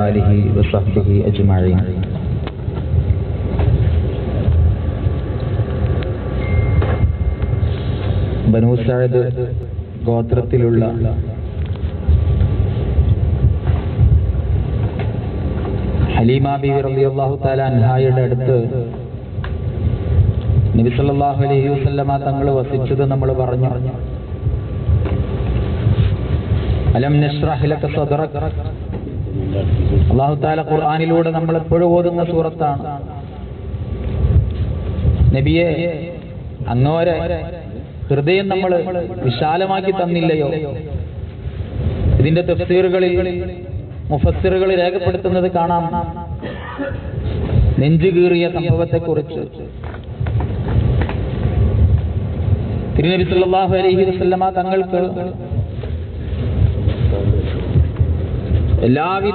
آله وصحبه أجمعين ബനു Saad ഗോത്രത്തിലുള്ള Haleema ബിബി റളിയല്ലാഹു തആല അൻഹായുടെ അടുത്ത് നബി സല്ലല്ലാഹു അലൈഹി വസല്ലമ തങ്ങൾ വസിച്ചത് നമ്മൾ പറഞ്ഞു അലം നശ്റഹ് ലക സദ്റക അല്ലാഹു തആല ഖുർആനിലൂടെ നമ്മൾ എപ്പോഴും ഓതുന്ന സൂറത്താണ് നബിയെ അങ്ങോരെ ഹൃദയം നമ്മൾ വിശാലമാക്കി തന്നില്ലയോ ഇതിന്റെ തഫ്സീറുകളിൽ മുഫസ്സിറുകൾ രേഖപ്പെടുത്തുന്നത് കാണാം നെഞ്ചുകീറിയ സംഭവത്തെക്കുറിച്ച് തിരുനബി സല്ലല്ലാഹു അലൈഹി വസല്ലമ തങ്ങൾക്ക് എല്ലാവിധ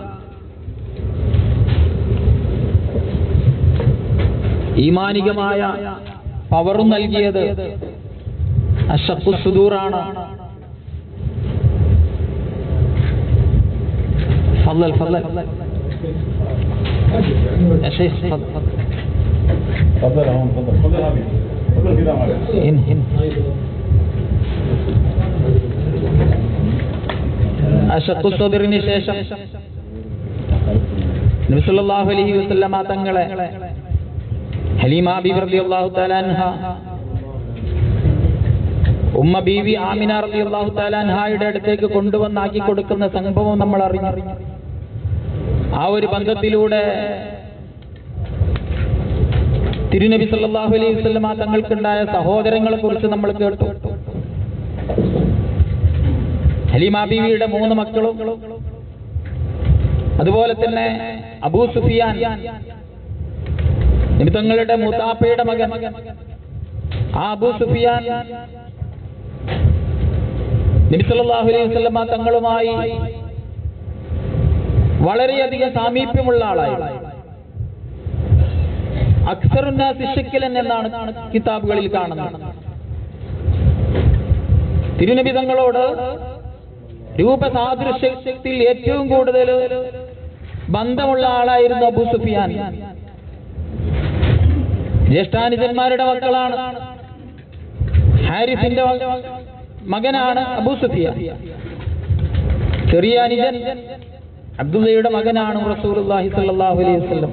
ഈമാനികമായ പവറും നൽകിയത് അഷഖു സുദൂറാണ് فضل فضل يا شيخ تفضل تفضل يا هون تفضل تفضل يا حبيبي تفضل كده معلش هنا هنا അഷഖു സദറിന് ശേഷം നബി സല്ലല്ലാഹു അലൈഹി വസല്ലമ തങ്ങളെ ഹലീമ ബീവി റളിയല്ലാഹു തആല അൻഹ ഉമ്മ ബീവി ആമിന റളിയല്ലാഹു തആല അൻഹായുടെ അടുത്തേക്ക് കൊണ്ടുവന്നാക്കി കൊടുക്കുന്ന സംഭവം നമ്മൾ അറിഞ്ഞു ആ ഒരു ബന്ധത്തിലൂടെ തിരുനബി സല്ലല്ലാഹു അലൈഹി വസല്ലമ തങ്ങൾക്കുണ്ടായ സഹോദരങ്ങളെ കുറിച്ച് നമ്മൾ കേട്ടു ഹലീമ ബീവിയുടെ മൂന്ന് മക്കളും അതുപോലെ തന്നെ അബൂ സുഫിയാൻ നബി തങ്ങളുടെ മുത്താപ്പയുടെ മകൻ ആ അബൂ സുഫിയാൻ നബി സല്ലല്ലാഹു അലൈഹി വസല്ലമ തങ്ങളുമായി വളരെയധികം സാമീപ്യമുള്ള ആളായിരുന്നു അക്സറുന്നാസ് ശിക്കലൻ എന്നാണ് കിതാബുകളിൽ കാണുന്നത് തിരുനബി തങ്ങളോട് രൂപസാദൃശ്യത്തിൽ ഏറ്റവും കൂടുതൽ ബന്ധമുള്ള ആളായിരുന്നു അബൂ സുഫിയാൻ ജ്യേഷ്ഠാനുജന്മാരുടെ മക്കളാണ് ഹാരിസിന്റെ മകനാണ് അബൂ സുഫിയാൻ ചെറിയ അനുജൻ അബ്ദുള്ളയുടെ മകനാണ് റസൂലുള്ളാഹി സ്വല്ലല്ലാഹു അലൈഹി വസല്ലം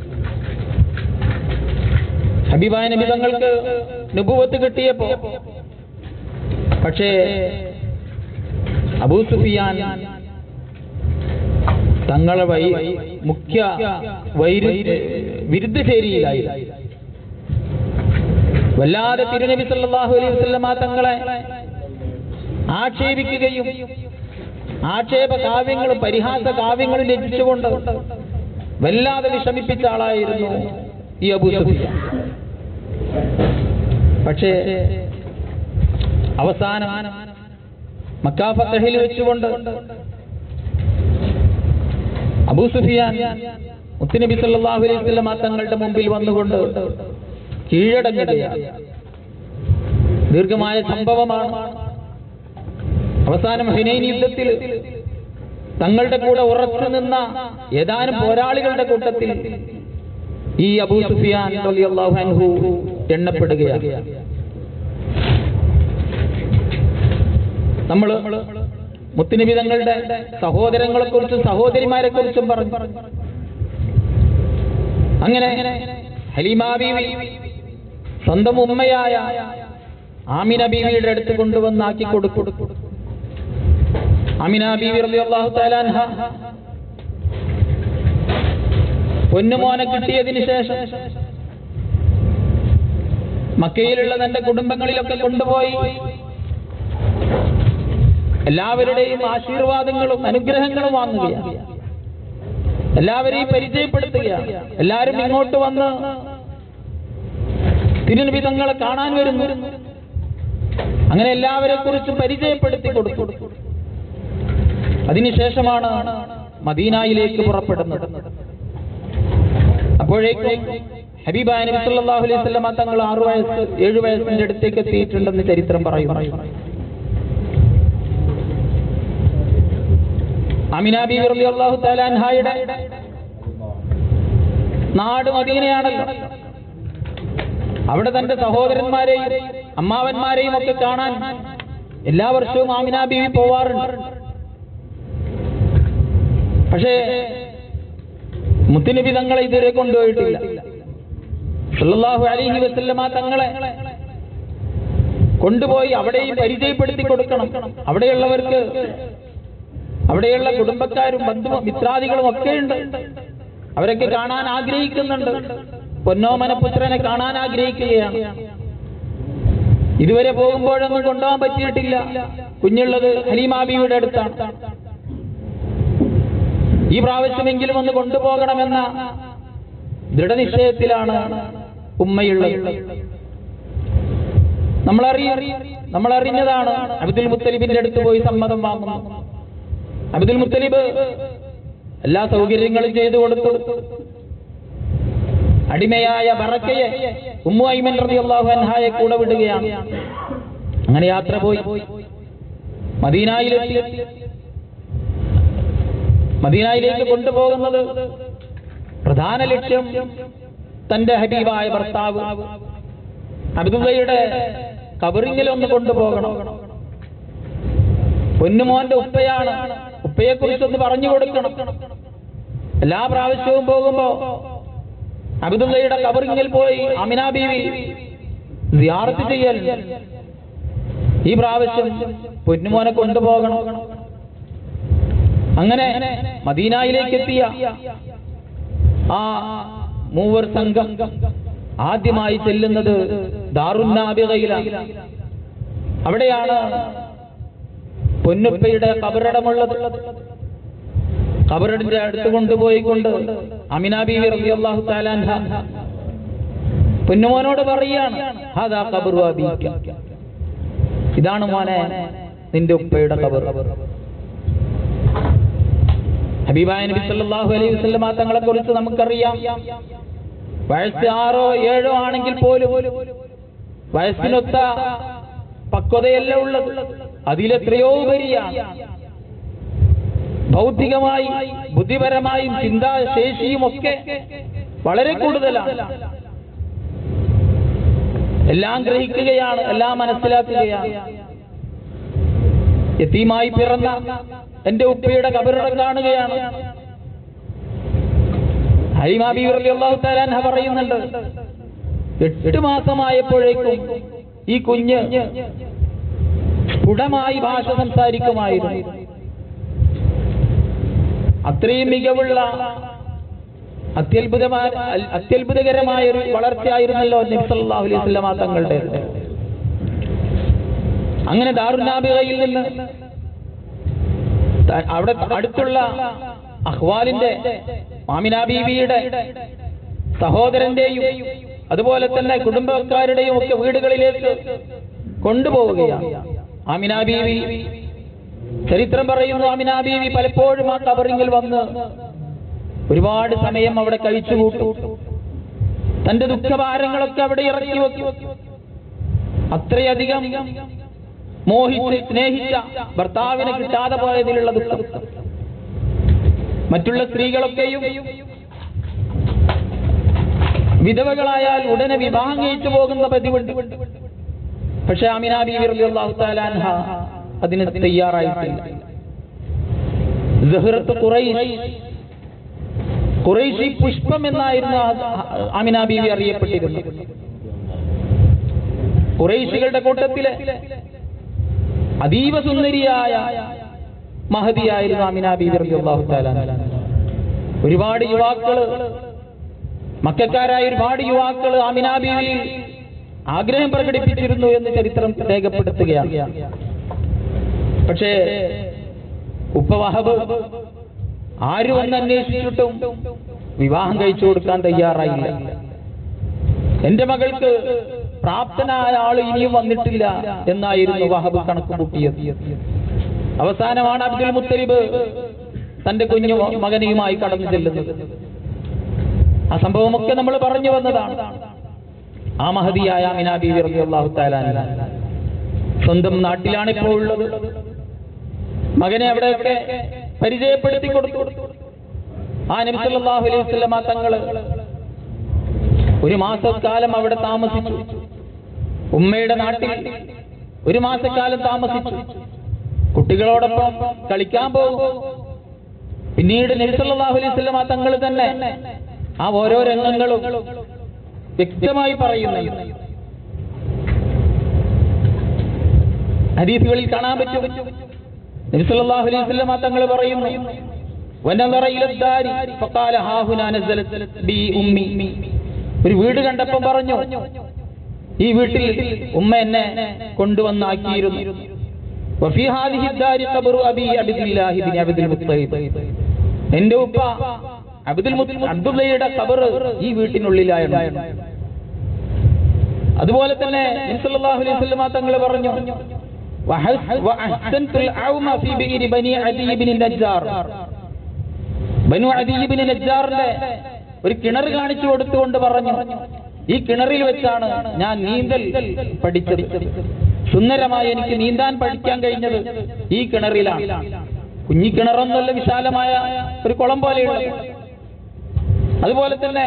ഹബീബായ നബി തങ്ങൾക്ക് നുബുവത്ത് കിട്ടിയപ്പോ പക്ഷേ അബൂ സുഫിയാൻ തങ്ങളെ വൈ മുഖ്യ വൈരു വിരുദ്ധ ചേരിയിലായി വല്ലാതെ തിരുനബി സല്ലല്ലാഹു അലൈഹി വസല്ലമ തങ്ങളെ ആക്ഷേപിക്കുകയും ആക്ഷേപ കാവ്യങ്ങളും പരിഹാസ കാവ്യങ്ങളും രചിച്ചുകൊണ്ട് വല്ലാതെ വിഷമിപ്പിച്ച ആളായിരുന്നു ഈ അബൂ സുഫിയാൻ പക്ഷേ അവസാനം മക്കാഫത്തഹിൽ വെച്ചുകൊണ്ട് അബൂ സുഫിയാൻ മുത്തുനബി സല്ലല്ലാഹു അലൈഹി വസല്ലമ തങ്ങളുടെ മുമ്പിൽ വന്നുകൊണ്ട് കീഴടങ്ങുകയാണ് ദീർഘമായ സംഭവമാണ് അവസാനം ഹുനൈൻ യുദ്ധത്തിൽ തങ്ങളുടെ കൂടെ ഉറച്ചു നിന്ന ഏതാനും പോരാളികളുടെ കൂട്ടത്തിൽ ഈ അബൂ സുഫിയാൻ റളിയല്ലാഹു അൻഹു എണ്ണപ്പെടുകയാണ് നമ്മൾ മുത്തുനബി തങ്ങളുടെ സഹോദരങ്ങളെ കുറിച്ചും സഹോദരിമാരെ കുറിച്ചും പറഞ്ഞു അങ്ങനെ ഹലീമ ബീവി സ്വന്തം ഉമ്മയായ ആമിന ബീവിയുടെ അടുത്ത് കൊണ്ടുവന്നാക്കി കൊടുക്കും ആമിന ബീവി റളിയല്ലാഹു തആല അൻഹ പൊന്നുമോനെ കിട്ടിയതിന് ശേഷം മക്കയിലുള്ള തന്റെ കുടുംബങ്ങളിലൊക്കെ കൊണ്ടുപോയി എല്ലാവരുടെയും ആശീർവാദങ്ങളും അനുഗ്രഹങ്ങളും വാങ്ങുകയാണ് എല്ലാവരെയും പരിചയപ്പെടുത്തുകയാണ് എല്ലാവരും ഇങ്ങോട്ട് വന്ന് തിരുനബി തങ്ങളെ കാണാൻ വരുന്നു അങ്ങനെ എല്ലാവരെ കുറിച്ചും പരിചയപ്പെടുത്തി കൊടുക്കും അതിനുശേഷമാണ് മദീനായിലേക്ക് പുറപ്പെടുന്നത് അപ്പോഴേക്കും ഹബീബായ നബി സല്ലല്ലാഹു അലൈഹി വസല്ലമ തങ്ങൾ ആറു വയസ്സ് ഏഴു വയസ്സിന്റെ അടുത്തേക്ക് എത്തിയിട്ടുണ്ടെന്ന് ചരിത്രം പറയും അമിന ബീവി റളിയല്ലാഹു തആല അൻഹായുടെ നാട് മദീനയാണല്ലോ അവിടെ തന്റെ സഹോദരന്മാരെയും അമ്മാവന്മാരെയും ഒക്കെ കാണാൻ എല്ലാ വർഷവും ആമിന ബീവി പോവാറുണ്ട് പക്ഷേ മുത്തുനബി തങ്ങളെ ഇതുവരെ കൊണ്ടുപോയിട്ടില്ല സല്ലല്ലാഹു അലൈഹി വസല്ലമ തങ്ങളെ കൊണ്ടുപോയി അവിടെയും പരിചയപ്പെടുത്തി കൊടുക്കണം അവിടെയുള്ളവർക്ക് അവിടെയുള്ള കുടുംബക്കാരും ബന്ധു മിത്രാദികളും ഒക്കെ ഉണ്ട് അവരൊക്കെ കാണാൻ ആഗ്രഹിക്കുന്നുണ്ട് പൊന്നോമനപുത്രനെ കാണാൻ ആഗ്രഹിക്കുകയാണ് ഇതുവരെ പോകുമ്പോഴൊന്നും കൊണ്ടുപോകാൻ പറ്റിയിട്ടില്ല കുഞ്ഞുള്ളത് ഹലീമാബിയുടെ അടുത്താണ് ഈ പ്രാവശ്യമെങ്കിലും ഒന്ന് കൊണ്ടുപോകണമെന്ന ദൃഢനിശ്ചയത്തിലാണ് ഉമ്മയുള്ളത് നമ്മളറിയ നമ്മളറിഞ്ഞതാണ് അബ്ദുൽ മുത്തലിബിന്റെ അടുത്ത് പോയി സമ്മതം വാങ്ങുന്നു അബ്ദുൽ മുത്തലിബ് എല്ലാ സൗകര്യങ്ങളും ചെയ്തു കൊടുത്തു അടിമയായ ബറക്കയെ ഉമ്മു ഐമൻ റളിയല്ലാഹു അൻഹായെ കൂടെ വിടുകയാണ് അങ്ങനെ യാത്ര പോയി മദീനായിലെത്തി മദീനായിലേക്ക് കൊണ്ടുപോകുന്നത് പ്രധാന ലക്ഷ്യം തന്റെ ഹബീബായ ഭർത്താവ് അബ്ദുള്ളയുടെ കബറിങ്ങിൽ ഒന്ന് കൊണ്ടുപോകണം പൊന്നുമോന്റെ ഉപ്പയാണ് ഉപ്പയെ കുറിച്ചൊന്ന് പറഞ്ഞു കൊടുക്കണം എല്ലാ പ്രാവശ്യവും പോകുമ്പോ അബ്ദുള്ളയുടെ കബറിങ്ങിൽ പോയി അമിന ബീവി സിയാറത്ത് ചെയ്യൽ ഈ പ്രാവശ്യം പൊന്നുമോനെ കൊണ്ടുപോകണം അങ്ങനെ മദീനായിലേക്ക് എത്തിയ ആ മൂവർ സംഘം ആദ്യമായി ചെല്ലുന്നത് ദാറുന്നാബികയിലാണ് അവിടെയാണ് പൊന്നുപ്പയുടെ കബറിടമുള്ളത് കബറിന്റെ അടുത്ത് കൊണ്ടുപോയിക്കൊണ്ട് അമിനാബി റളിയല്ലാഹു തആലാൻഹ പൊന്നുമോനോട് പറയാണ് ഹാദാ ഖബറു അബീക ഇതാണ് മോനെ നിന്റെ ഉപ്പയുടെ കബർ ഹബീബായ നബി സല്ലല്ലാഹു അലൈഹി വസല്ലമ തങ്ങളെ കുറിച്ച് നമുക്കറിയാം വയസ്സ് ആറോ ഏഴോ ആണെങ്കിൽ പോലും വയസ്സിനൊത്ത പക്വതയല്ല ഉള്ളത് അതിലെത്രയോ ഉപരിയാണ് ഭൗതികമായി ബുദ്ധിപരമായും ചിന്താശേഷിയും ഒക്കെ വളരെ കൂടുതലാണ് എല്ലാം ഗ്രഹിക്കുകയാണ് എല്ലാം മനസ്സിലാക്കുകയാണ് യത്തീമായി പിറന്ന എന്റെ ഉപ്പയുടെ കബറിടം കാണുകയാണ് ഹൈമാബി റളിയല്ലാഹു തആല അൻഹ പറയുന്നുണ്ട് എട്ട് മാസമായപ്പോഴേക്കും ഈ കുഞ്ഞ് സ്ഫുടമായി ഭാഷ സംസാരിക്കുമായിരുന്നു അത്രയും മികവുള്ള അത്യത്ഭുതമായ അത്യത്ഭുതകരമായ ഒരു വളർച്ചയായിരുന്നല്ലോ നബി സല്ലല്ലാഹു അലൈഹി വസല്ലമ തങ്ങളുടെ അങ്ങനെ ദാറുനാബികയിൽ നിന്ന് ത- അവിടെ അടുത്തുള്ള അഹ്വാലിന്റെ മാമിനാ ബീവിയുടെ സഹോദരന്റെയും അതുപോലെ തന്നെ കുടുംബക്കാരുടെയും ഒക്കെ വീടുകളിലേക്ക് കൊണ്ടുപോവുകയാണ് ആമിനാ ബീവി ചരിത്രം പറയുന്നു ആമിനാ ബീവി പലപ്പോഴും ആ കബറിങ്ങിൽ വന്ന് ഒരുപാട് സമയം അവിടെ കഴിച്ചു കൂട്ടും തന്റെ ദുഃഖഭാരങ്ങളൊക്കെ അവിടെ ഇറക്കി വെക്കും അത്രയധികം മോഹിച്ച് സ്നേഹിച്ച ഭർത്താവിനെ കിട്ടാതെ പോയതിലുള്ള ദുഃഖം മറ്റുള്ള സ്ത്രീകളൊക്കെയും വിധവകളായാൽ ഉടനെ വിവാഹം കഴിച്ചു പോകുന്ന പതിവുണ്ട് പക്ഷെ അമിനാ ബീവി റളിയല്ലാഹു തആല അൻഹ അതിന് തയ്യാറായിട്ടില്ല സുഹ്റത്ത് ഖുറൈശ് ഖുറൈശി പുഷ്പം എന്നായിരുന്നു ആ- അമിനാ ബീവി അറിയപ്പെട്ടിരുന്നത് ഖുറൈശികളുടെ കൂട്ടത്തിലെ അതീവ സുന്ദരിയായ മഹതിയായിരുന്നു അമിനാ ബീവി റളിയല്ലാഹു തആല അൻഹ. ഒരുപാട് യുവാക്കള് മക്കാരായ ഒരുപാട് യുവാക്കൾ അമിനാ ബീവിയിൽ ആഗ്രഹം പ്രകടിപ്പിച്ചിരുന്നു എന്ന് ചരിത്രം രേഖപ്പെടുത്തുകയാണ് പക്ഷേ ഉപ്പ വഹബ് ആരും ഒന്ന് അന്വേഷിച്ചിട്ടും വിവാഹം കഴിച്ചു കൊടുക്കാൻ തയ്യാറായില്ല എന്റെ മകൾക്ക് പ്രാപ്തനായ ആൾ ഇനിയും വന്നിട്ടില്ല എന്നായിരുന്നു വഹബ് കണക്ക് കൂട്ടിയത് അവസാനമാണ് അബ്ദുൽ മുത്തലിബ് തന്റെ കുഞ്ഞു മകനെയുമായി കടന്നു ചെല്ലുന്നത് ആ സംഭവമൊക്കെ നമ്മൾ പറഞ്ഞു വന്നതാണ് ആ മഹതിയായ അമിനാ ബീവി റളിയല്ലാഹു തആല അൻഹ സ്വന്തം നാട്ടിലാണ് ഇപ്പോൾ ഉള്ളത് മകനെ അവിടെയൊക്കെ പരിചയപ്പെടുത്തി കൊടുത്തു ആ നബി സല്ലല്ലാഹു അലൈഹി വസല്ലമ തങ്ങള് ഒരു മാസക്കാലം അവിടെ താമസിച്ചു ഉമ്മയുടെ നാട്ടിൽ ഒരു മാസക്കാലം താമസിച്ചു കുട്ടികളോടൊപ്പം കളിക്കാൻ പോകും പിന്നീട് നബി സല്ലല്ലാഹു അലൈഹി വസല്ലമ തങ്ങൾ തന്നെ ആ ഓരോ രംഗങ്ങളും വ്യക്തമായി പറയുന്നുണ്ട് ഹദീസുകളിൽ കാണാൻ പറ്റും നബി സല്ലല്ലാഹു അലൈഹി വസല്ലമ തങ്ങൾ പറയുന്നു വനദറ ഇല ദാരി ഫഖാല ഹാ ഹുനാ നസലത് ബി ഉമ്മി ഒരു വീട് കണ്ടപ്പം പറഞ്ഞു ഈ വീട്ടിൽ ഉമ്മ എന്നെ കൊണ്ടുവന്നാക്കിയിരുന്നു വഫി ഹാദിഹി ദാരി ഖബറു അബി അബ്ദുല്ലാഹി ബിൻ അബ്ദുൽ മുത്തലിബ് എന്റെ ഉപ്പ അബ്ദുൽ മുത്തലിബ് അബ്ദുള്ളയുടെ ഖബർ ഈ വീട്ടിനുള്ളിലായിരുന്നു അതുപോലെ തന്നെ നബി സല്ലല്ലാഹു അലൈഹി വസല്ലമ തങ്ങൾ പറഞ്ഞു വഹസ്- വഅഹ്സൻതുൽ ഔമ ഫീ ബിഇരി ബനി അദി ഇബ്നു നജ്ജാർ ബനു അദി ഇബ്നു നജ്ജാറിന്റെ ഒരു കിണർ കാണിച്ചു കൊടുത്തുകൊണ്ട് പറഞ്ഞു ഈ കിണറിൽ വെച്ചാണ് ഞാൻ നീന്തൽ പഠിച്ചത് സുന്ദരമായി എനിക്ക് നീന്താൻ പഠിക്കാൻ കഴിഞ്ഞത് ഈ കിണറിലാണ് കുഞ്ഞി കിണറൊന്നുമല്ല വിശാലമായ ഒരു കുളം പോലെയുള്ളത് അതുപോലെ തന്നെ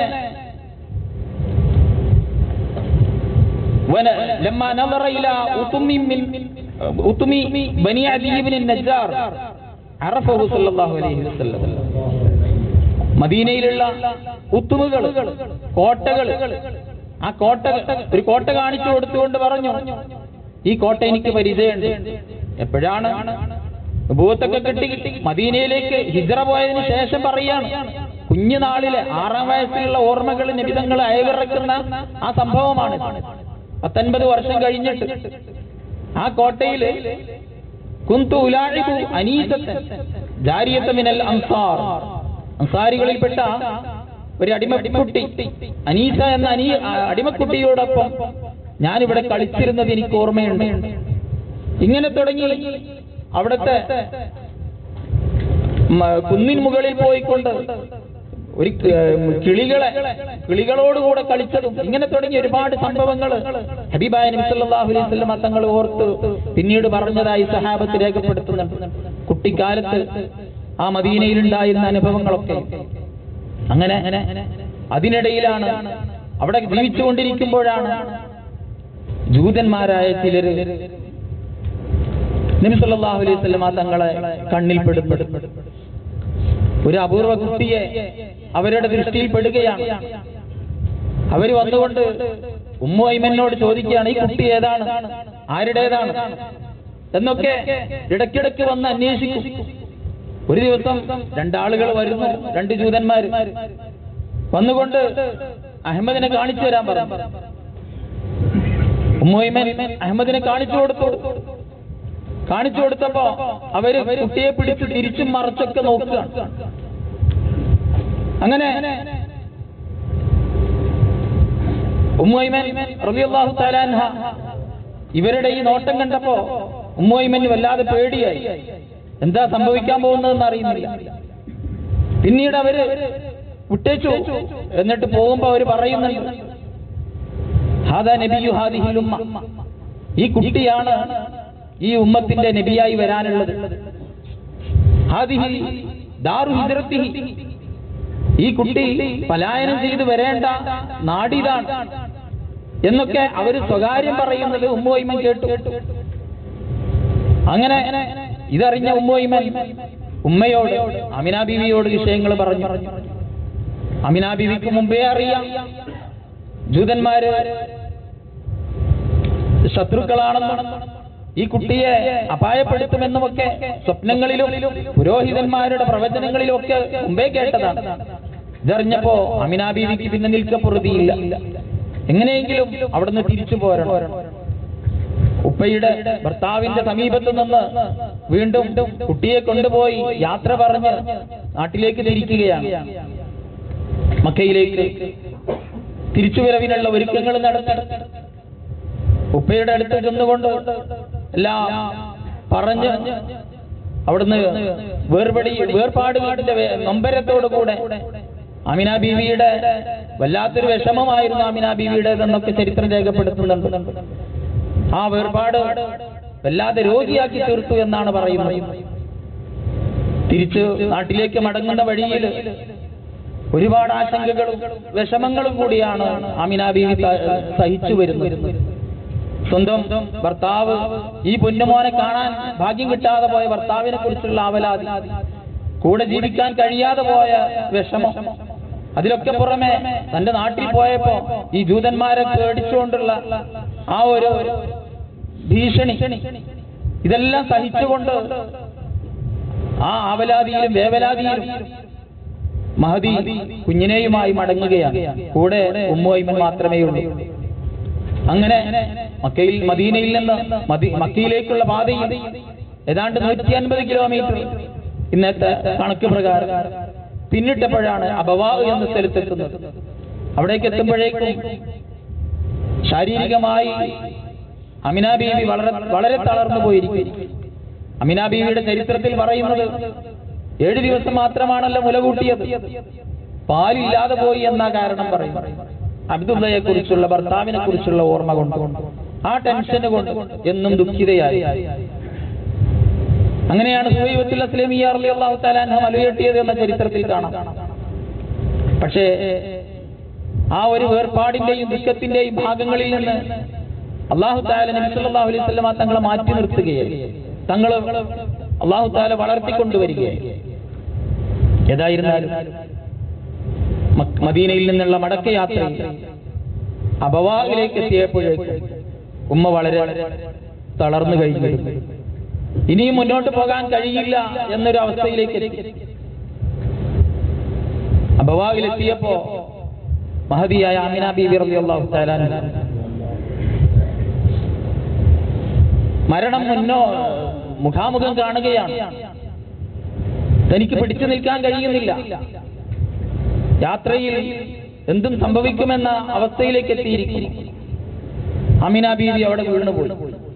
ون- لما نظر إلى أطم من أطم بني عدي بن النجار عرفه صلى الله عليه وسلم മദീനയിലുള്ള ഉത്തുമുകൾ കോട്ടകൾ ആ കോട്ട ഒരു കോട്ട കാണിച്ചു കൊടുത്തുകൊണ്ട് പറഞ്ഞു ഈ കോട്ട എനിക്ക് പരിചയമുണ്ട് എപ്പോഴാണ് ഭൂത്തൊക്കെ കിട്ടി കിട്ടി മദീനയിലേക്ക് ഹിജറ പോയതിനു ശേഷം പറയാണ് കുഞ്ഞുനാളിലെ ആറാം വയസ്സിലുള്ള ഓർമ്മകൾ നിബിതങ്ങൾ അയവിറക്കുന്ന ആ സംഭവമാണ് പത്തൊൻപത് വർഷം കഴിഞ്ഞിട്ട് ആ കോട്ടയിൽ കുന്തു ഉലാഴികു അനീസത്തൻ ജാരിയത്ത് മിനൽ അൻസാർ അൻസാരികളിൽപ്പെട്ട ഒരു അടിമക്കുട്ടി അനീസ എന്ന അനീ അടിമക്കുട്ടിയോടൊപ്പം ഞാനിവിടെ കളിച്ചിരുന്നത് എനിക്ക് ഓർമ്മയുണ്ട് ഇങ്ങനെ തുടങ്ങി അവിടുത്തെ മ- കുന്നിൻ മുകളിൽ പോയിക്കൊണ്ട് ഒരു ഏർ, കിളികളെ കിളികളോടുകൂടെ കളിച്ചതും ഇങ്ങനെ തുടങ്ങി ഒരുപാട് സംഭവങ്ങൾ ഹബീബായ നബി സല്ലല്ലാഹു അലൈഹി വസല്ലം തങ്ങൾ ഓർത്ത് പിന്നീട് പറഞ്ഞതായി സഹാബത്ത് രേഖപ്പെടുത്തുന്നുണ്ട് കുട്ടിക്കാലത്ത് ആ മദീനയിൽ ഉണ്ടായിരുന്ന അനുഭവങ്ങളൊക്കെ അങ്ങനെ അതിനിടയിലാണ് അവിടെ ജീവിച്ചുകൊണ്ടിരിക്കുമ്പോഴാണ് ജൂതന്മാരായ ചിലര് നബി സല്ലല്ലാഹു അലൈഹി വസല്ലം തങ്ങളെ കണ്ണിൽ പെടുന്നു ഒരു അപൂർവ കുട്ടിയെ അവരുടെ ദൃഷ്ടിയിൽ പെടുകയാണ് അവര് വന്നുകൊണ്ട് ഉമ്മു ഐമനോട് ചോദിക്കുകയാണ് ഈ കുട്ടി ഏതാണ് ആരുടേതാണ് എന്നൊക്കെ ഇടയ്ക്കിടയ്ക്ക് വന്ന് അന്വേഷിക്കും ഒരു ദിവസം രണ്ടാളുകൾ വരുന്നു രണ്ട് ജൂതന്മാര് വന്നുകൊണ്ട് അഹമ്മദിനെ കാണിച്ചു തരാൻ പറഞ്ഞു ഉമ്മോയ്മൻ അഹമ്മദിനെ കാണിച്ചു കൊടുത്തു കാണിച്ചു കൊടുത്തപ്പോ അവര് കുട്ടിയെ പിടിച്ച് തിരിച്ചും മറച്ചൊക്കെ നോക്കുകയാണ് അങ്ങനെ ഉമ്മോയ്മൻ റളിയല്ലാഹു തആല അൻഹ ഇവരുടെ ഈ നോട്ടം കണ്ടപ്പോ ഉമ്മോയ്മൻ വല്ലാതെ പേടിയായി എന്താ സംഭവിക്കാൻ പോകുന്നതെന്ന് അറിയുന്നില്ല പിന്നീട് അവര് വിട്ടേച്ചു എന്നിട്ട് പോകുമ്പോ അവര് പറയുന്നുണ്ട് ഹാദാ നബിയു ഹാദിഹിൽ ഉമ്മ ഈ കുട്ടിയാണ് ഈ ഉമ്മത്തിന്റെ നബിയായി വരാനുള്ളത് ഹാദിഹി ദാറു ഹിജ്റത്തിഹി ഈ കുട്ടി പലായനം ചെയ്ത് വരേണ്ട നാടിതാണ് എന്നൊക്കെ അവര് സ്വകാര്യം പറയുന്നത് ഉമ്മോയ്മൻ കേട്ടു അങ്ങനെ ഇതറിഞ്ഞ ഉമ്മോയ്മൻ ഉമ്മയോട് അമിന ബീവിയോട് വിഷയങ്ങൾ പറഞ്ഞു അമിന ബീവിക്ക് മുമ്പേ അറിയാം ജൂതന്മാര് ശത്രുക്കളാണെന്നും ഈ കുട്ടിയെ അപായപ്പെടുത്തുമെന്നുമൊക്കെ സ്വപ്നങ്ങളിലും പുരോഹിതന്മാരുടെ പ്രവചനങ്ങളിലും ഒക്കെ മുമ്പേ കേട്ടതാണ് ഇതറിഞ്ഞപ്പോ അമിനാ ബീവിക്ക് പിന്നെ നിൽക്കപ്പുറതിയില്ല എങ്ങനെയെങ്കിലും അവിടുന്ന് തിരിച്ചു പോരണം ഉപ്പയുടെ ഭർത്താവിന്റെ സമീപത്ത് നിന്ന് വീണ്ടും കുട്ടിയെ കൊണ്ടുപോയി യാത്ര പറഞ്ഞ് നാട്ടിലേക്ക് തിരിക്കുകയാണ് മക്കയിലേക്ക് തിരിച്ചുവരവിനുള്ള ഒരുക്കങ്ങൾ നടത്തി ഉപ്പയുടെ അടുത്ത് ചെന്നുകൊണ്ട് എല്ലാം പറഞ്ഞ് അവിടുന്ന് വേർപടി വേർപാടുകളുടെ വേ- നൊമ്പരത്തോടു കൂടെ അമിന ബീവിയുടെ വല്ലാത്തൊരു വിഷമമായിരുന്നു അമിന ബീവിയുടേതെന്നൊക്കെ ചരിത്രം രേഖപ്പെടുത്തുന്നുണ്ട് ആ വേർപാട് വല്ലാതെ രോഗിയാക്കി തീർത്തു എന്നാണ് പറയുന്നത് തിരിച്ച് നാട്ടിലേക്ക് മടങ്ങുന്ന വഴിയിൽ ഒരുപാട് ആശങ്കകളും വിഷമങ്ങളും കൂടിയാണ് അമിന ബീവി സ- സഹിച്ചു വരുന്നത് സ്വന്തം ഭർത്താവ് ഈ പൊന്നുമോനെ കാണാൻ ഭാഗ്യം കിട്ടാതെ പോയ ഭർത്താവിനെ കുറിച്ചുള്ള അവലാതി കൂടെ ജീവിക്കാൻ കഴിയാതെ പോയ വിഷമം അതിലൊക്കെ പുറമെ തന്റെ നാട്ടിൽ പോയപ്പോ ഈ ജൂതന്മാരെ പേടിച്ചുകൊണ്ടുള്ള ആ ഒരു ഭീഷണി ഇതെല്ലാം സഹിച്ചുകൊണ്ട് ആ അവലാതിയിലും വേവലാതിയിലും മഹദി കുഞ്ഞിനെയുമായി മടങ്ങുകയാണ് കൂടെ ഉമ്മോയ്മൻ മാത്രമേ ഉള്ളൂ അങ്ങനെ മക്കയിൽ മദീനയിൽ നിന്ന് മദി- മക്കയിലേക്കുള്ള പാതയിൽ ഏതാണ്ട് നൂറ്റി അൻപത് കിലോമീറ്റർ ഇന്നത്തെ കണക്ക് പ്രകാരം പിന്നിട്ടപ്പോഴാണ് അബവാ എന്ന സ്ഥലത്തെത്തുന്നത് അവിടേക്ക് എത്തുമ്പോഴേക്കും ശാരീരികമായി അമിന ബീവി വളരെ വളരെ തളർന്നു പോയിരിക്കും അമിന ബീവിയുടെ ചരിത്രത്തിൽ പറയുന്നത് ഏഴ് ദിവസം മാത്രമാണല്ലോ മുലകൂട്ടിയത് പാലില്ലാതെ പോയി എന്നാ കാരണം പറയും അബ്ദുള്ളയെ കുറിച്ചുള്ള ഭർത്താവിനെ കുറിച്ചുള്ള ഓർമ്മ കൊണ്ട് ആ ടെൻഷന് കൊണ്ട് എന്നും ദുഃഖിതയായി അങ്ങനെയാണ് സുഹൈബത്തുൽ അസ്ലമിയ റളിയല്ലാഹു തആല അൻഹ മലയെട്ടിയത് എന്ന ചരിത്രത്തിൽ കാണാം പക്ഷേ ആ ഒരു വേർപാടിന്റെയും ദുഃഖത്തിന്റെയും ഭാഗങ്ങളിൽ നിന്ന് അള്ളാഹു താല നബി സല്ലല്ലാഹു അലൈഹി വസല്ലമ തങ്ങളെ മാറ്റി നിർത്തുകയായി തങ്ങൾ അള്ളാഹു താല വളർത്തിക്കൊണ്ടുവരികയായി ഏതായിരുന്നാലും മക്ക- മദീനയിൽ നിന്നുള്ള മടക്കയാത്രയിൽ അബവാഹിലേക്ക് എത്തിയപ്പോഴേക്ക് ഉമ്മ വളരെ തളർന്നു കഴിഞ്ഞിരുന്നു ഇനിയും മുന്നോട്ട് പോകാൻ കഴിയില്ല എന്നൊരു അവസ്ഥയിലേക്ക് എത്തി അബവാഹിലെത്തിയപ്പോ മഹദിയായ ആമിന ബീബി റളിയല്ലാഹു തആല അൻഹ മരണം മുന്നോ മുഖാമുഖം കാണുകയാണ് തനിക്ക് പിടിച്ചു നിൽക്കാൻ കഴിയുന്നില്ല യാത്രയിൽ എന്തും സംഭവിക്കുമെന്ന അവസ്ഥയിലേക്ക് എത്തിയിരിക്കുന്നു അമിന ബീവി അവിടെ വീണുപോയി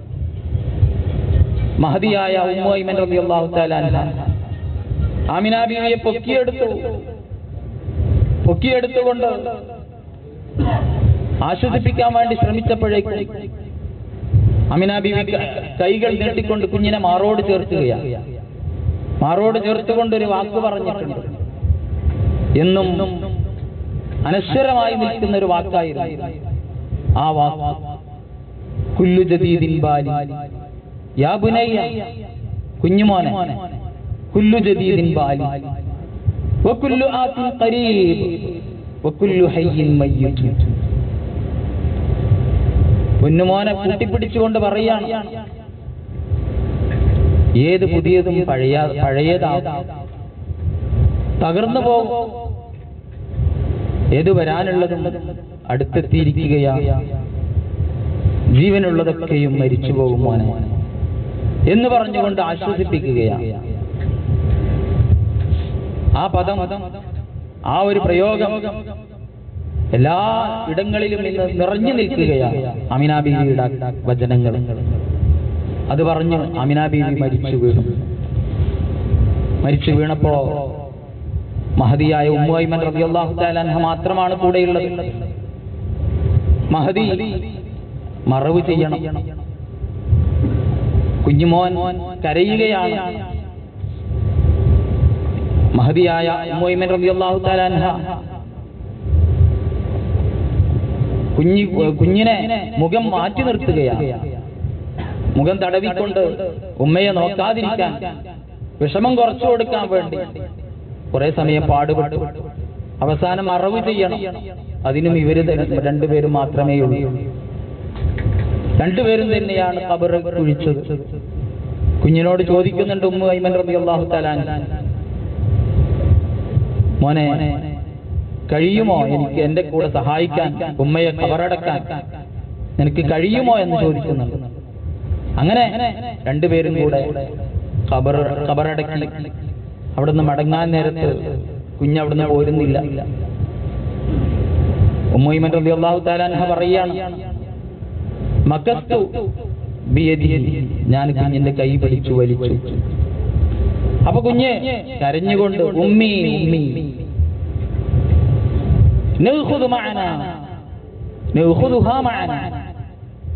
മഹതിയായ ഉമ്മൈമൻ റളിയല്ലാഹു തആല അൻഹ ആമിന ബീവിയെ പൊക്കിയെടുത്തു പൊക്കിയെടുത്തുകൊണ്ട് ആശ്വസിപ്പിക്കാൻ വേണ്ടി ശ്രമിച്ചപ്പോഴേക്കും അമിന ബീവി ക- കൈകൾ നീട്ടിക്കൊണ്ട് കുഞ്ഞിനെ മാറോട് ചേർക്കുകയാണ് മാറോട് ചേർത്തുകൊണ്ട് ഒരു വാക്ക് പറഞ്ഞിട്ടുണ്ട് എന്നും അനശ്വരമായി നിൽക്കുന്ന ഒരു വാക്കായിരുന്നു ആ വാക്ക് കുല്ലു ജദീദിൻ ബാലി യാ ബുനയ്യ കുഞ്ഞുമോനെ കുല്ലു ജദീദിൻ ബാലി വകുല്ലു ആത്തിൻ ഖരീബ് വകുല്ലു ഹയ്യിൻ മയ്യിത്ത് പൊന്നുമോനെ കൂട്ടിപ്പിടിച്ചുകൊണ്ട് പറയാണ് ഏത് പുതിയതും പഴയ പഴയതാവും തകർന്നു പോകും ഏത് വരാനുള്ളതും അടുത്തെത്തിയിരിക്കുകയാ ജീവനുള്ളതൊക്കെയും മരിച്ചു പോകും മോനെ എന്ന് പറഞ്ഞുകൊണ്ട് ആശ്വസിപ്പിക്കുകയാ ആ പദം ആ ഒരു പ്രയോഗം എല്ലാ ഇടങ്ങളിലും ഇന്ന് നിറഞ്ഞു നിൽക്കുകയാണ് അമിനാ ബീവിയുടെ വചനങ്ങൾ അത് പറഞ്ഞു അമിനാ ബീവി മരിച്ചു വീണു മരിച്ചു വീണപ്പോ മഹദിയായ ഉമ്മുഐമൻ റളിയല്ലാഹു തആല അൻഹ മാത്രമാണ് കൂടെയുള്ളത് മഹദി മറവ് ചെയ്യണം കുഞ്ഞുമോൻ കരയുകയാണ് മഹദിയായ ഉമ്മുഐമൻ റളിയല്ലാഹു തആല അൻഹ കുഞ്ഞി കുഞ്ഞിനെ മുഖം മാറ്റി നിർത്തുകയാണ് മുഖം തടവിക്കൊണ്ട് ഉമ്മയെ നോക്കാതിരിക്കാൻ വിഷമം കുറച്ചു കൊടുക്കാൻ വേണ്ടി കുറെ സമയം പാടുപെട്ടു അവസാനം അറിവ് ചെയ്യണം അതിനും ഇവര് തന്നെ രണ്ടുപേരും മാത്രമേ ഉള്ളൂ രണ്ടുപേരും തന്നെയാണ് കബർ കുഴിച്ചത് കുഞ്ഞിനോട് ചോദിക്കുന്നുണ്ട് ഉമ്മ ഐമൻ റബി അള്ളാഹു തലാൻ മോനെ കഴിയുമോ എനിക്ക് എന്റെ കൂടെ സഹായിക്കാൻ ഉമ്മയെ കബറടക്കാൻ നിനക്ക് കഴിയുമോ എന്ന് ചോദിക്കുന്നുണ്ട് അങ്ങനെ രണ്ടുപേരും കൂടെ ഖബർ ഖബറടക്കി അവിടുന്ന് മടങ്ങാൻ നേരത്ത് കുഞ്ഞവിടുന്ന് പോരുന്നില്ല ഉമ്മയിമൻ റബി അള്ളാഹു താലാൻഹ പറയാണ് മക്കസ്തു ബിയദി ഞാൻ കുഞ്ഞിന്റെ കൈ പിടിച്ചു വലിച്ചു അപ്പൊ കുഞ്ഞ് കരഞ്ഞുകൊണ്ട് ഉമ്മി ഉമ്മി നഖുദു മഅനാ നഖുദുഹാ മഅനാ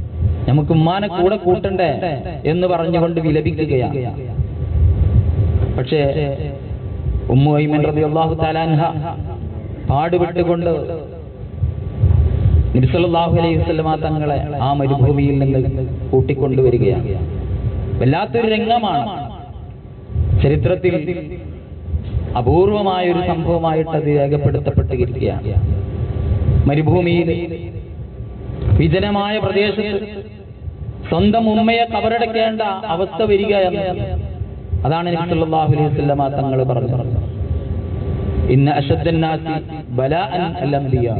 നമുക്ക് ഉമ്മാനെ കൂടെ കൂട്ടണ്ടേ എന്ന് പറഞ്ഞുകൊണ്ട് വിലപിക്കുകയാണ് പക്ഷേ ഉമ്മു ഐമൻ റളിയല്ലാഹു തആലാൻഹ പാടുപെട്ടുകൊണ്ട് നബിസല്ലാഹു അലൈഹി വസല്ലമ തങ്ങളെ ആ മരുഭൂമിയിൽ നിന്ന് കൂട്ടിക്കൊണ്ടുവരികയാണ് വല്ലാത്തൊരു രംഗമാണ് ചരിത്രത്തിൽ അപൂർവമായ ഒരു സംഭവമായിട്ട് അത് രേഖപ്പെടുത്തപ്പെട്ടിരിക്കുകയാണ് മരുഭൂമിയിൽ വിജനമായ പ്രദേശത്ത് സ്വന്തം ഉമ്മയെ കബറടക്കേണ്ട അവസ്ഥ വരിക എന്നത് അതാണ് നബി സല്ലല്ലാഹു അലൈഹി വസല്ലമ തങ്ങൾ പറഞ്ഞത് ഇന്ന അശദ്ദന്നാസി ബലാഅൻ അൽ അംബിയാ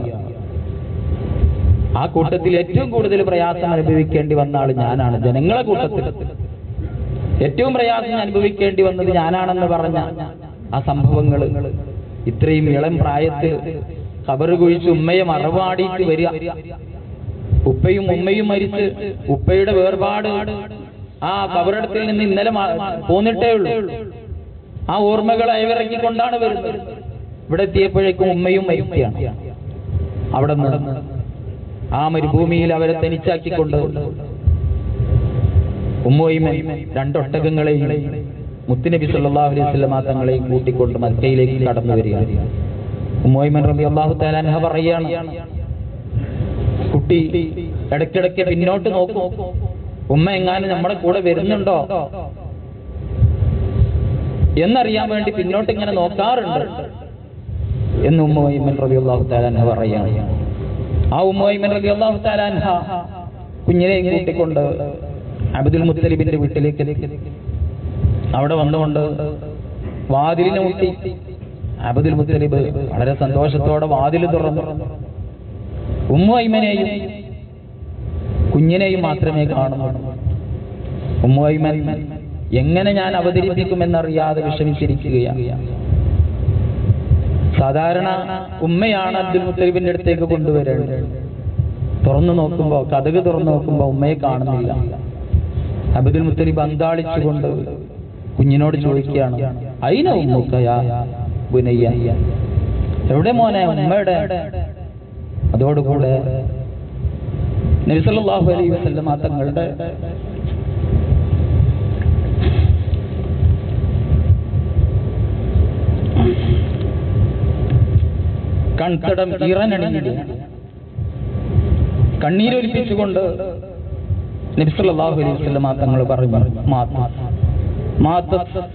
ആ കൂട്ടത്തിൽ ഏറ്റവും കൂടുതൽ പ്രയാസം അനുഭവിക്കേണ്ടി വന്ന ആൾ ഞാനാണ് ജനങ്ങളെ കൂട്ടത്തിൽ ഏറ്റവും പ്രയാസം അനുഭവിക്കേണ്ടി വന്നത് ഞാനാണെന്ന് പറഞ്ഞ ആ സംഭവങ്ങൾ ഇത്രയും ഇളം പ്രായത്തിൽ കബറ് കുഴിച്ച് ഉമ്മയെ മറവാടിയിട്ട് വരിക ഉപ്പയും ഉമ്മയും മരിച്ച് ഉപ്പയുടെ വേർപാട് ആ കബറിടത്തിൽ നിന്ന് ഇന്നലെ മാ- പോന്നിട്ടേ ഉള്ളൂ ആ ഓർമ്മകൾ അയവിറക്കിക്കൊണ്ടാണ് വരുന്നത് ഇവിടെ എത്തിയപ്പോഴേക്കും ഉമ്മയും മരിക്കുകയാണ് അവിടെ നിന്ന് ആ മരുഭൂമിയിൽ അവരെ തനിച്ചാക്കിക്കൊണ്ട് ഉമ്മയും രണ്ടൊട്ടകങ്ങളെയും മുത്തുനബി സല്ലല്ലാഹു അലൈഹി വസല്ലമ തങ്ങളെയും കൂട്ടിക്കൊണ്ട് മക്കയിലേക്ക് കടന്നു വരികയാണ് ഉമ്മോയ്മൻ റബി അള്ളാഹു താലാൻഹ പറയാണ് കുട്ടി ഇടയ്ക്കിടയ്ക്ക് പിന്നോട്ട് നോക്കും ഉമ്മ എങ്ങാനും നമ്മുടെ കൂടെ വരുന്നുണ്ടോ എന്നറിയാൻ വേണ്ടി പിന്നോട്ട് ഇങ്ങനെ നോക്കാറുണ്ട് എന്ന് ഉമ്മോയ്മൻ റബി അള്ളാഹു താലാൻഹ പറയാണ് ആ ഉമ്മോയ്മൻ റബി അള്ളാഹു താലാൻഹ കുഞ്ഞിനെയും കൂട്ടിക്കൊണ്ട് അബ്ദുൽ മുത്തലിബിന്റെ വീട്ടിലേക്ക് എത്തി. അവിടെ വന്നുകൊണ്ട് വാതിലിനെ മുട്ടി അബ്ദുൽ മുത്തലിബ് വളരെ സന്തോഷത്തോടെ വാതിൽ തുറന്നു ഉമ്മുഐമനെയും കുഞ്ഞിനെയും മാത്രമേ കാണുന്നുള്ളൂ ഉമ്മുഐമൻ എങ്ങനെ ഞാൻ അവതരിപ്പിക്കുമെന്നറിയാതെ വിഷമിച്ചിരിക്കുകയാണ് സാധാരണ ഉമ്മയാണ് അബ്ദുൽ മുത്തലിബിന്റെ അടുത്തേക്ക് കൊണ്ടുവരേണ്ടത് തുറന്നു നോക്കുമ്പോ കഥക് തുറന്നു നോക്കുമ്പോ ഉമ്മയെ കാണുന്നില്ല അബ്ദുൽ മുത്തലിബ് അന്താളിച്ചുകൊണ്ട് കുഞ്ഞിനോട് ചോദിക്കുകയാണ് അയിന ഉമ്മുക്കയാ ബുനയ്യ എവിടെ മോനെ ഉമ്മയുടെ അതോടുകൂടെ നബിസല്ലാഹു അലൈഹി വസല്ലമ തങ്ങളുടെ കൺതടം ഇറനണിഞ്ഞിടുകയാണ് കണ്ണീരൊലിപ്പിച്ചുകൊണ്ട് നബിസല്ലാഹു അലൈഹി വസല്ലമ തങ്ങൾ പറഞ്ഞു മാത്ത മാത്ത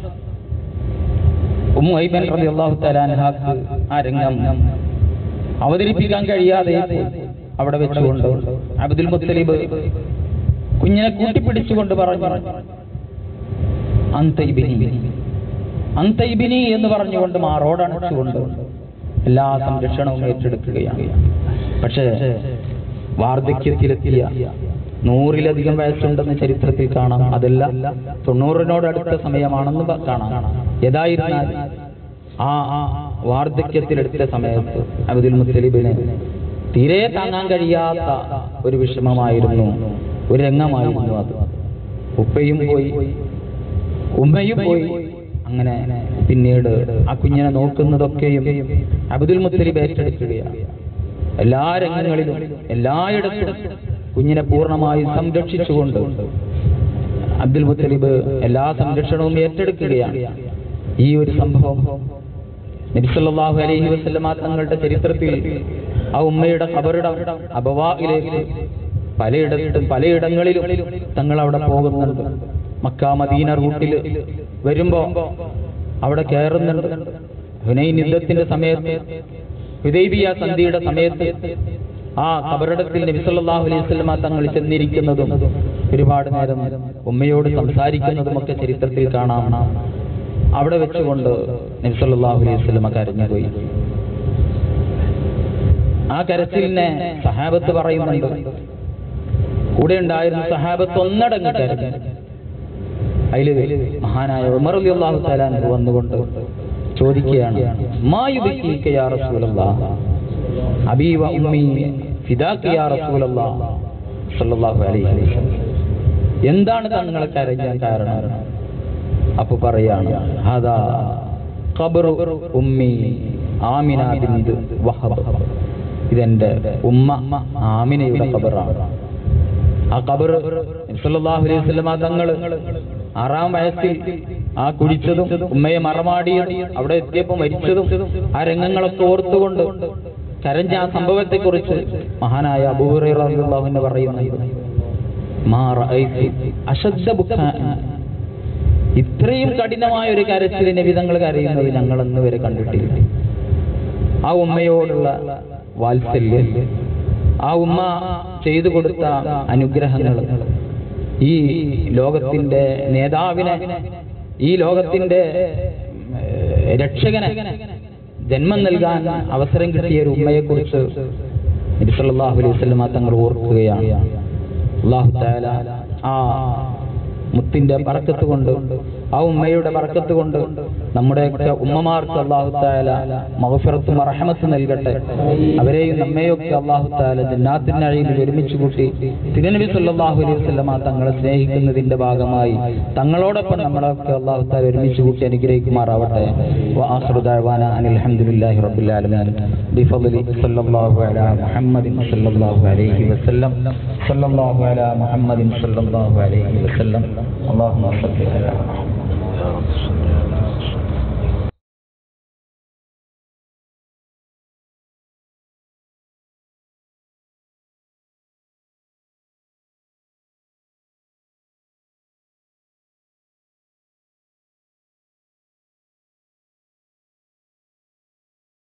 ഉമ്മു ഐബൻ റളിയല്ലാഹു തആല അൻഹാക്ക് ആ രംഗം അവതരിപ്പിക്കാൻ കഴിയാതെ പോയി. അവിടെ വെച്ചുകൊണ്ട് അബ്ദുൽ മുത്തലിബ് കുഞ്ഞിനെ കൂട്ടിപ്പിടിച്ചുകൊണ്ട് പറഞ്ഞു അന്തൈബിനി അന്തൈബിനി എന്ന് പറഞ്ഞുകൊണ്ട് മാറോടണച്ചുകൊണ്ട് എല്ലാ സംരക്ഷണവും ഏറ്റെടുക്കുകയാണ് പക്ഷേ വാർദ്ധക്യത്തിലെത്തിയ നൂറിലധികം വയസ്സുണ്ടെന്ന് ചരിത്രത്തിൽ കാണാം അതല്ല തൊണ്ണൂറിനോടടുത്ത സമയമാണെന്ന് പ- കാണാം ഏതായിരുന്നാൽ ആ ആ വാർദ്ധക്യത്തിലെടുത്ത സമയത്ത് അബ്ദുൽ മുത്തലിബിന് തീരെ താങ്ങാൻ കഴിയാത്ത ഒരു വിഷമമായിരുന്നു ഒരു രംഗമായിരുന്നു അത് ഉപ്പയും പോയി ഉമ്മയും പോയി അങ്ങനെ പിന്നീട് ആ കുഞ്ഞിനെ നോക്കുന്നതൊക്കെയും അബ്ദുൽ മുത്തലിബ് ഏറ്റെടുക്കുകയാണ് എല്ലാ രംഗങ്ങളിലും എല്ലായിടത്തും കുഞ്ഞിനെ പൂർണ്ണമായി സംരക്ഷിച്ചുകൊണ്ട് അബ്ദുൽ മുത്തലിബ് എല്ലാ സംരക്ഷണവും ഏറ്റെടുക്കുകയാണ് ഈ ഒരു സംഭവം നബിസല്ലാഹു അലൈഹി വസല്ലമ തങ്ങളുടെ ചരിത്രത്തിൽ ആ ഉമ്മയുടെ ഖബറിടം അബവായിലേക്ക് പലയിടത്തും പലയിടങ്ങളിലും തങ്ങൾ അവിടെ പോകുന്നുണ്ട് മക്ക മദീന റൂട്ടിൽ വരുമ്പോ അവിടെ കയറുന്നുണ്ട് ഹുനൈൻ യുദ്ധത്തിന്റെ സമയത്ത് ഹുദൈബിയ സന്ധിയുടെ സമയത്ത് ആ ഖബറിടത്തിൽ നബി സല്ലല്ലാഹു അലൈഹി വസല്ലമ തങ്ങൾ ചെന്നിരിക്കുന്നതും ഒരുപാട് നേരം ഉമ്മയോട് സംസാരിക്കുന്നതും ഒക്കെ ചരിത്രത്തിൽ കാണാം അവിടെ വെച്ചുകൊണ്ട് നബി സല്ലല്ലാഹു അലൈഹി വസല്ലമ കരഞ്ഞുപോയി ആ കരച്ചിലിനെ സഹാബത്ത് പറയുന്നുണ്ട് കൂടെ ഉണ്ടായിരുന്ന സഹാബത്ത് ഒന്നടങ്ങ് കരഞ്ഞു അതില് മഹാനായ ഉമർ അള്ളാഹു തലാൻ വന്നുകൊണ്ട് ചോദിക്കുകയാണ് മായുബിക്ക് യാ റസൂലല്ലാഹ് അബീ വ ഉമ്മി ഫിദാക്ക് യാ റസൂലല്ലാഹ് സല്ലല്ലാഹു അലൈഹി വസല്ലം എന്താണ് തങ്ങളെ കരഞ്ഞാൻ കാരണം അപ്പൊ പറയാണ് ഹാദാ ഖബറു ഉമ്മി ആമിന ബിന്ത് വഹബ് ഇതെന്റെ ഉമ്മ ആമിനയുടെ ഖബറാണ് ആ ഖബർ സല്ലല്ലാഹു അലൈഹി വസല്ലമ തങ്ങൾ ആറാം വയസ്സിൽ ആ കുഴിച്ചതും ഉമ്മയെ മറമാടിയതും അവിടെ എത്തിയപ്പോൾ മരിച്ചതും ആ രംഗങ്ങളൊക്കെ ഓർത്തുകൊണ്ട് കരഞ്ഞ ആ സംഭവത്തെക്കുറിച്ച് മഹാനായ അബൂഹുറൈറിന് പറയുന്നത് മാ റഅയ്തു അശദ്ദ ബുക്കാഅൻ. ഇത്രയും കഠിനമായ ഒരു കരച്ചിലിനെ വിധങ്ങൾ കരയുന്നത് ഞങ്ങൾ ഇന്ന് വരെ കണ്ടിട്ടില്ല ആ ഉമ്മയോടുള്ള വാത്സല്യം ആ ഉമ്മ ചെയ്തു കൊടുത്ത അനുഗ്രഹങ്ങൾ ഈ ലോകത്തിന്റെ നേതാവിനെ ഈ ലോകത്തിന്റെ ഏഹ്, രക്ഷകനെ ജന്മം നൽകാൻ അവസരം കിട്ടിയ ഒരു ഉമ്മയെ കുറിച്ച് നബിസല്ലാഹു അലൈഹി വസല്ലമ തങ്ങൾ ഓർക്കുകയാണ് അള്ളാഹു താല ആ മുത്തിന്റെ പറക്കത്ത് കൊണ്ട് ആ ഉമ്മയുടെ പറക്കത്ത് കൊണ്ട് നമ്മുടെയൊക്കെ ഉമ്മമാർക്ക് അള്ളാഹു താല മഹഫിറത്തും റഹമത്ത് നൽകട്ടെ അവരെയും നമ്മയൊക്കെ അള്ളാഹു താല ജന്നാത്തിനഴിയിൽ ഒരുമിച്ച് കൂട്ടി തിരുനബി സല്ലല്ലാഹു അലൈഹി വസല്ലമ തങ്ങളെ സ്നേഹിക്കുന്നതിന്റെ ഭാഗമായി തങ്ങളോടൊപ്പം നമ്മളൊക്കെ അള്ളാഹു താല ഒരുമിച്ച് കൂട്ടി അനുഗ്രഹിക്കുമാറാവട്ടെ وآخر دعوانا أن الحمد لله رب العالمين بفضل صلى الله على محمد صلى الله عليه وسلم صلى الله على محمد صلى الله عليه وسلم اللهم صل على محمد